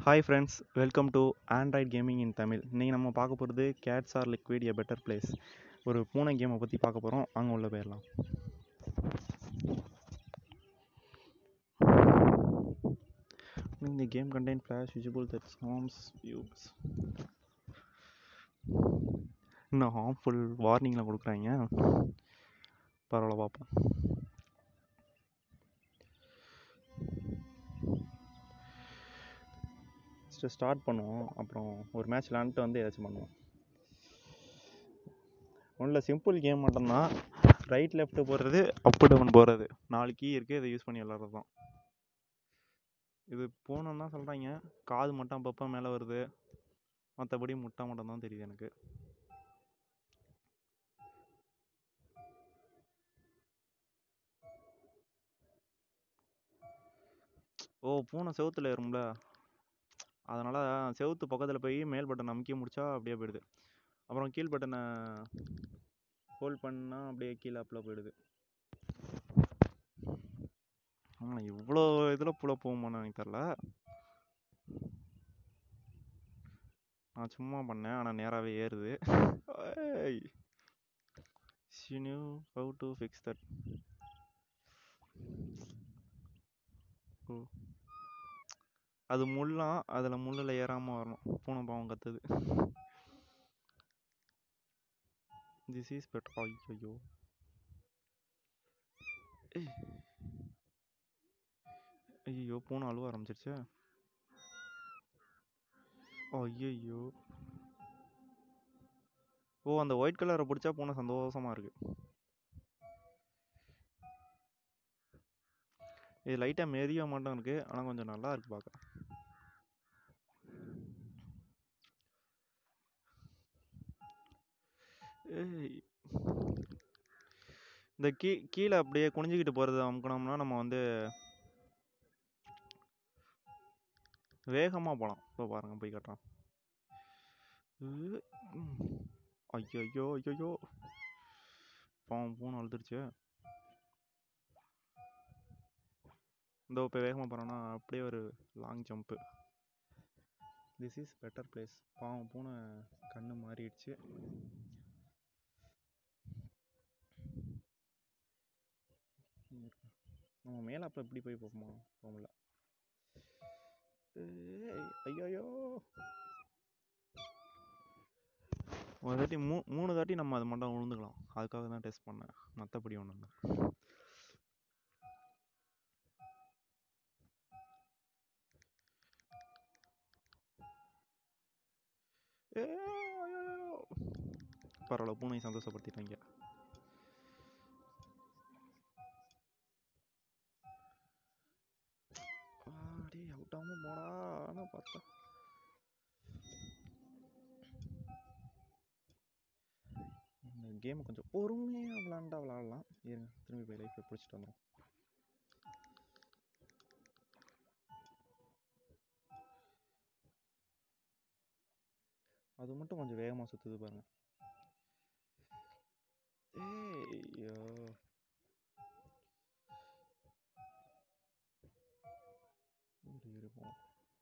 Hi friends welcome to Android gaming in Tamil இன்றைக்கி நம்ம பார்க்க போகிறது cats are liquid a better place ஒரு பூனை கேமை பற்றி பார்க்க போகிறோம் அங்கே உள்ள போயிடலாம் இந்த game contain flash visible that harms views இன்னும் ஹார்ம்ஃபுல் வார்னிங்லாம் கொடுக்குறாங்க பரவாயில்ல பார்ப்போம் ஃபஸ்ட்டு ஸ்டார்ட் பண்ணுவோம் அப்புறம் ஒரு மேட்ச் விளாண்டுட்டு வந்து ஏதாச்சும் பண்ணுவோம் ஒன்றில் சிம்பிள் கேம் மட்டும்தான் ரைட் லெஃப்ட் போடுறது அப் டவுன் போடுறது நாலு கீ இருக்குது இதை யூஸ் பண்ணி விளாட்றது தான் இது போகணுன்னு தான் சொல்கிறாங்க காது மட்டும் அப்பப்போ மேலே வருது மற்றபடி முட்டை மட்டும் தான் தெரியுது எனக்கு ஓ பூனை செவுத்துல ஏறும்ல அதனால் செவுத்து பக்கத்தில் போய் மேல் பட்டன் அமுக்கி முடிச்சா அப்படியே போயிடுது அப்புறம் கீழ் பட்டனை ஹோல்ட் பண்ணால் அப்படியே கீழே அப்பில் போயிடுது ஆமாம் இவ்வளோ இதில் புல போகுமான்னு எனக்கு தெரில நான் சும்மா பண்ணேன் ஆனால் நேராகவே ஏறுது ஷினியூ how to fix that oh அது முள்ளாம் அதில் முள்ளில் ஏறாமல் வரணும் பூனை பாவம் கத்துது திஸ் இஸ் பெட் ஐயோ ஐயோ பூனை அழுவ ஆரம்பிச்சிருச்சு ஐயோ ஓ அந்த ஒயிட் கலரை பிடிச்சா பூனை சந்தோஷமா இருக்கு இது லைட்டாக மெரிய மாட்டோம் இருக்கு ஆனால் கொஞ்சம் நல்லா இருக்கு பார்க்க ஏய் இந்த கீ கீழே அப்படியே குனிஞ்சிக்கிட்டு போகிறது அமுக்கணும்னா நம்ம வந்து வேகமாக போகலாம் இப்போ பாருங்க போய் கட்டுறான் ஐயோ ஐயோ ஐயோ பாவம் பூனை அழுதுருச்சு இந்த இப்போ வேகமாக போகிறோன்னா அப்படியே ஒரு long jump this is better place பாவம் பூனை கண்ணு மாறிடுச்சு நம்ம மேலே அப்போ எப்படி போய் போகுமா போக முடியல ஐயோ ஒரு தாட்டி மூ மூணு தாட்டி நம்ம அது மட்டும் விழுந்துக்கலாம் அதுக்காக தான் டெஸ்ட் பண்ணேன் மற்றபடி ஒன்றும் இல்லை பரவாயில்ல பூனை சந்தோஷப்படுத்திட்டாங்க டே அவுட் ஆகாம போடா ஆனால் பார்த்தா இந்த கேமை கொஞ்சம் பொறுமையாக விளாண்டா விளாடலாம் இருங்க திரும்பி போய் லைஃப்பில் பிடிச்சிட்டு வந்துடும் அது மட்டும் கொஞ்சம் வேகமாக சுற்றுது பாருங்க ஏய்யோ இருப்போம்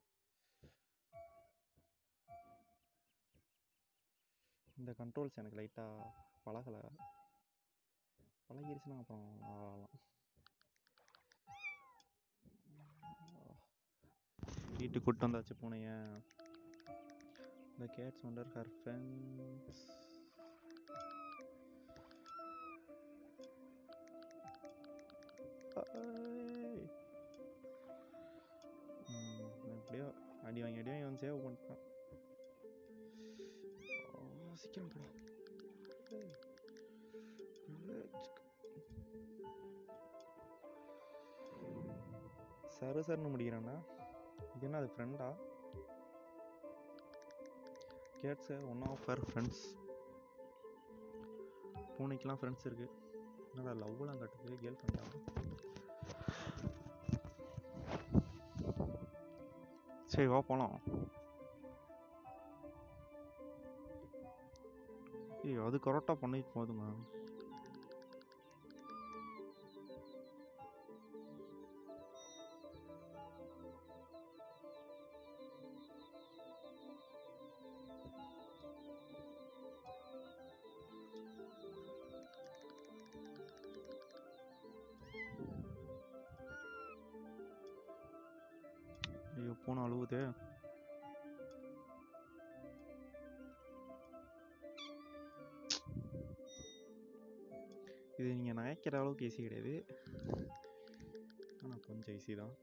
இந்த கண்ட்ரோல்ஸ் எனக்கு லைட்டாக பழகலை பழகிருச்சுன்னா அப்புறம் ஆகலாம் வீட்டுக்கு கூட்டு வந்தாச்சு பூனைய The cats wonder her friends. எப்படியோ அடி வாங்கி அடி வாங்கி வந்து சேவ் பண்ணிட்டான் சீக்கிரம் போடா சரு சருன்னு முடிக்கிறானா இது என்ன அது ஃப்ரெண்டா cats one of her friends பூனைக்கெலாம் ஃப்ரெண்ட்ஸ் இருக்குது என்னடா லவ்லாம் கட்டுது கேர்ள் ஃப்ரெண்டா சரி வா போகலாம் ஏய் அது கரெக்டாக பண்ணிட்டு போதுங்க ஐயோ பூனை அழுவுதே இது நீங்கள் நினைக்கிற அளவுக்கு ஈஸி கிடையாது ஆனால் கொஞ்சம் ஈஸி தான்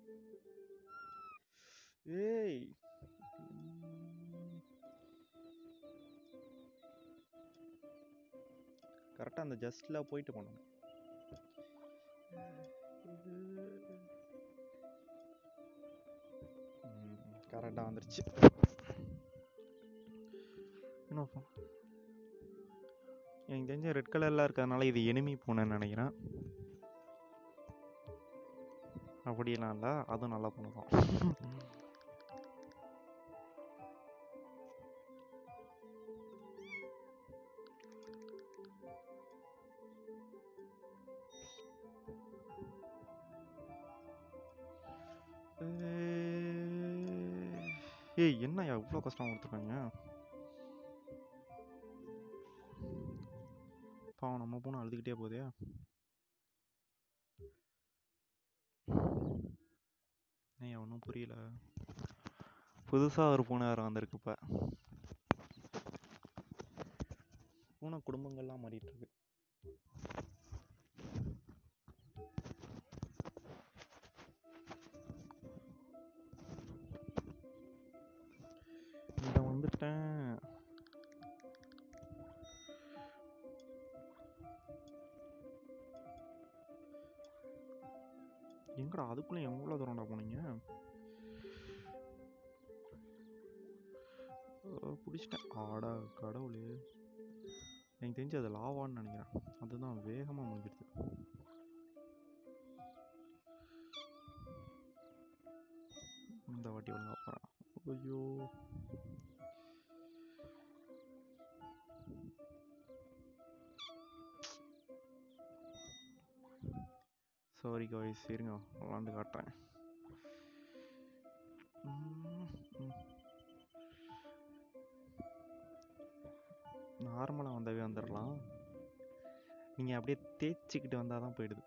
ஏய் கரெக்டாக அந்த ஜஸ்டில் போயிட்டு போனோம் கரெக்டாக வந்துருச்சு என்ன போ- எனக்கு தெரிஞ்ச ரெட் கலரில் இருக்கிறதுனால இது எனிமி பூனைன்னு நினைக்கிறேன் அப்படியெல்லாம் இல்லை அதுவும் நல்லா பூனை தான் ஏய் என்னய்யா இவ்வளோ கஷ்டம் கொடுத்துருக்காங்க பாவம் நம்ம பூனை அழுதுகிட்டே போதே ஏன் ஒன்றும் புரியல புதுசாக ஒரு பூனை வேறு வந்திருக்கு இப்போ பூனை குடும்பங்கள்லாம் மாறிட்டு இருக்கு இந்த வந்துட்டேன் எங்கடா அதுக்குள்ள எவ்வளோ தூரம்டா போனீங்க பிடிச்சிட்டேன் ஆடா கடவுளே எனக்கு தெரிஞ்சு அது லாவான்னு நினைக்கிறேன் அதுதான் வேகமாக முடிஞ்சிருது இந்த வாட்டி ஒழுங்கா போகிறேன் ஐயோ சாரி காய்ஸ் இருங்க விளாண்டு காட்டுறேன் நார்மலாக வந்தாவே வந்துடலாம் நீங்கள் அப்படியே தேய்ச்சிக்கிட்டு வந்தால் தான் போயிடுது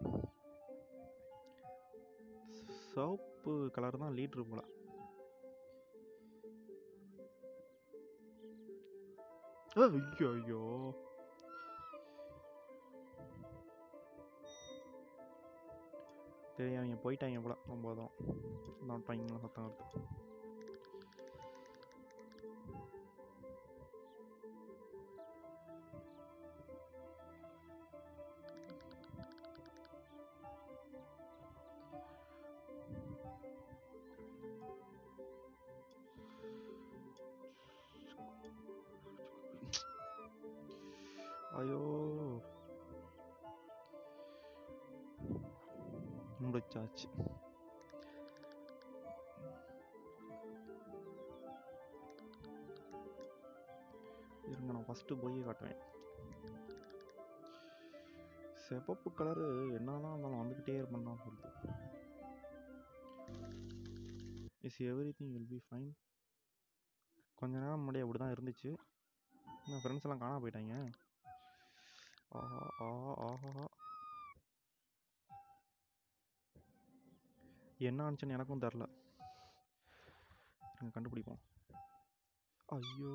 சோப்பு கலர் தான் லீட்ரு போல ஐயோ ஐயோ சரி அவங்க போயிட்டாங்க போல ரொம்ப தான் நான் பையங்களும் சத்தம் வருது ஐயோ முடிச்சாச்சு இருங்க நான் ஃபஸ்ட்டு போய் காட்டுவேன் சிவப்பு கலரு என்னதான் இருந்தாலும் வந்துக்கிட்டே இருப்பேன் தான் சொல்லுது is everything will be fine கொஞ்ச நேரம் முன்னாடி அப்படி தான் இருந்துச்சு என் ஃப்ரெண்ட்ஸ் எல்லாம் காணாம போயிட்டாங்க ஆஹா ஆஹா ஆஹா என்ன ஆச்சுன்னு எனக்கும் தெரில நாங்கள் கண்டுபிடிப்போம் ஐயோ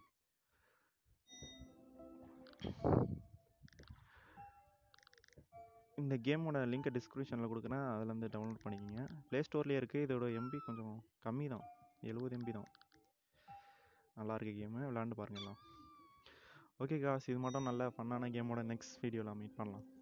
இந்த கேமோட லிங்க்கை டிஸ்கிரிப்ஷனில் கொடுக்குறேன் அதுலேருந்து டவுன்லோட் பண்ணிக்கோங்க ப்ளே ஸ்டோர்லேயே இருக்குது இதோட எம்பி கொஞ்சம் கம்மி தான் எழுபது எம்பி தான் நல்லா இருக்கு கேமு விளாண்டு பாருங்க எல்லாம் ஓகே காஸ் இது மட்டும் நல்ல ஃபன்னான கேமோட நெக்ஸ்ட் வீடியோவில் மீட் பண்ணலாம்